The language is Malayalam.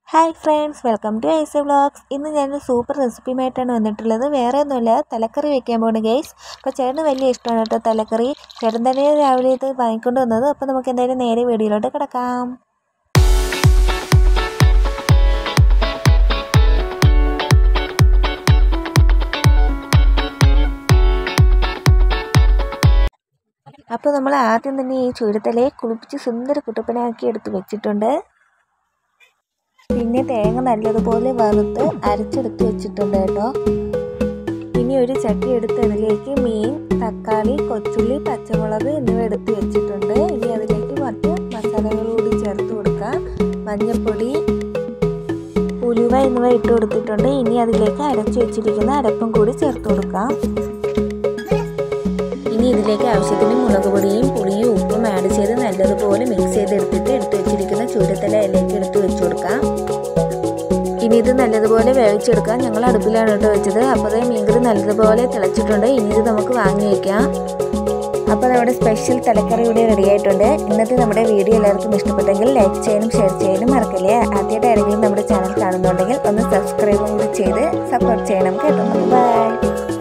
hi friends welcome to ice vlogs ഇന്ന് ഞാനൊരു സൂപ്പർ റെസിപ്പിയുമായിട്ടാണ് വന്നിട്ടുള്ളത് വേറെ ഒന്നുമില്ല തലക്കറി വെക്കാൻ പോണ് ഗൈസ് അപ്പോൾ ചേട്ടന് വലിയ ഇഷ്ടമാണ് കേട്ടോ തലക്കറി ചേട്ടൻ തന്നെ രാവിലെ ഇത് വാങ്ങിക്കൊണ്ട് വന്നത് അപ്പോൾ നമുക്ക് എന്തായാലും നേരെ വീഡിയോയിലോട്ട് കിടക്കാം അപ്പോൾ നമ്മൾ ആദ്യം തന്നെ ഈ ചുരുത്തലയെ കുളിപ്പിച്ച് സുന്ദര കുട്ടപ്പനാക്കി എടുത്ത് വെച്ചിട്ടുണ്ട് പിന്നെ തേങ്ങ നല്ലതുപോലെ വറുത്ത് അരച്ചെടുത്ത് വെച്ചിട്ടുണ്ട് കേട്ടോ ഇനി ഒരു ചട്ടി എടുത്ത് അതിലേക്ക് മീൻ തക്കാളി കൊച്ചുള്ളി പച്ചമുളക് എന്നിവ എടുത്ത് വെച്ചിട്ടുണ്ട് ഇനി അതിലേക്ക് മറ്റ് മസാലകൾ കൂടി ചേർത്ത് കൊടുക്കാം മഞ്ഞൾപ്പൊടി ഉലുവ എന്നിവ ഇട്ട് കൊടുത്തിട്ടുണ്ട് ഇനി അതിലേക്ക് അരച്ച് വെച്ചിരിക്കുന്ന അരപ്പും കൂടി ചേർത്ത് കൊടുക്കാം ഇനി ഇതിലേക്ക് ആവശ്യത്തിന് മുളക് പൊടിയും പുളിയും ഉപ്പും ആഡ് ചെയ്ത് നല്ലതുപോലെ മിക്സ് ചെയ്തെടുത്തിട്ട് എടുത്ത് വെച്ചിരിക്കുന്ന ചൂരത്തല അതിലേക്ക് എടുത്ത് വെച്ച് കൊടുക്കാം ഇനി ഇത് നല്ലതുപോലെ വേവിച്ചെടുക്കാം ഞങ്ങൾ അടുപ്പിലാണ് കേട്ടോ വെച്ചത് അപ്പോൾ മീൻകറി നല്ലതുപോലെ തിളച്ചിട്ടുണ്ട് ഇനി ഇത് നമുക്ക് വാങ്ങി വയ്ക്കാം അപ്പോൾ നമ്മുടെ സ്പെഷ്യൽ തലക്കറി ഇവിടെ റെഡി ആയിട്ടുണ്ട് ഇന്നത്തെ നമ്മുടെ വീഡിയോ എല്ലാവർക്കും ഇഷ്ടപ്പെട്ടെങ്കിൽ ലൈക്ക് ചെയ്യാനും ഷെയർ ചെയ്യാനും മറക്കല്ലേ ആദ്യമായിട്ട് ആരെങ്കിലും നമ്മുടെ ചാനൽ കാണുന്നുണ്ടെങ്കിൽ ഒന്ന് സബ്സ്ക്രൈബും കൂടി ചെയ്ത് സപ്പോർട്ട് ചെയ്യണം കേട്ടോ ബൈ